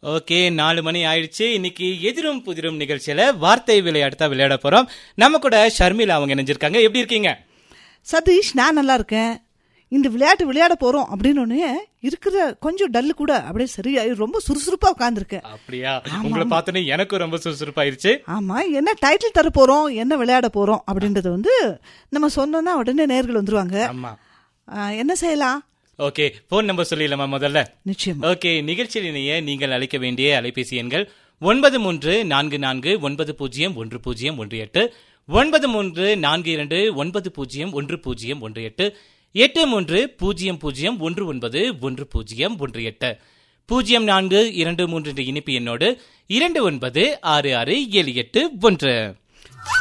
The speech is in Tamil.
ஓகே நாலு மணி ஆயிடுச்சு இன்னைக்கு எதிரும் புதிரும் நிகழ்ச்சியில வார்த்தை விளையாட்டு தான் விளையாட போறோம் நம்ம கூட ஷர்மிளா அவங்க இணைஞ்சிருக்காங்க எப்படி இருக்கீங்க சதீஷ் நான் நல்லா இருக்கேன் இந்த விளையாட்டு விளையாட போறோம் அப்படின்னு ஒன்னே இருக்கிற கொஞ்சம் டல்லு கூட அப்படியே சரியா ரொம்ப சுறுசுறுப்பா உட்காந்துருக்கேன் அப்படியா உங்களை பார்த்தோன்னே எனக்கும் ரொம்ப சுறுசுறுப்பாயிருச்சு ஆமா என்ன டைட்டில் தர போறோம் என்ன விளையாட போறோம் அப்படின்றது வந்து நம்ம சொன்னோம்னா உடனே நேர்கள் வந்துருவாங்க ஆமா ஆ, என்ன செய்யலாம் ஓகே போன் நம்பர் சொல்லிடலாமா முதல்ல நிச்சயமா ஓகே நிகழ்ச்சியில் இணைய நீங்கள் அழைக்க வேண்டிய அலைபேசி எண்கள் ஒன்பது மூன்று நான்கு நான்கு ஒன்பது பூஜ்ஜியம் ஒன்று பூஜ்ஜியம் ஒன்று எட்டு ஒன்பது மூன்று நான்கு இரண்டு ஒன்பது பூஜ்ஜியம் ஒன்று பூஜ்ஜியம் ஒன்று எட்டு எட்டு மூன்று பூஜ்ஜியம் பூஜ்ஜியம் ஒன்று ஒன்பது ஒன்று பூஜ்ஜியம் ஒன்று எட்டு பூஜ்ஜியம் நான்கு இரண்டு மூன்று என்ற இனிப்பு எண்ணோடு இரண்டு ஒன்பது ஆறு ஆறு ஏழு எட்டு ஒன்று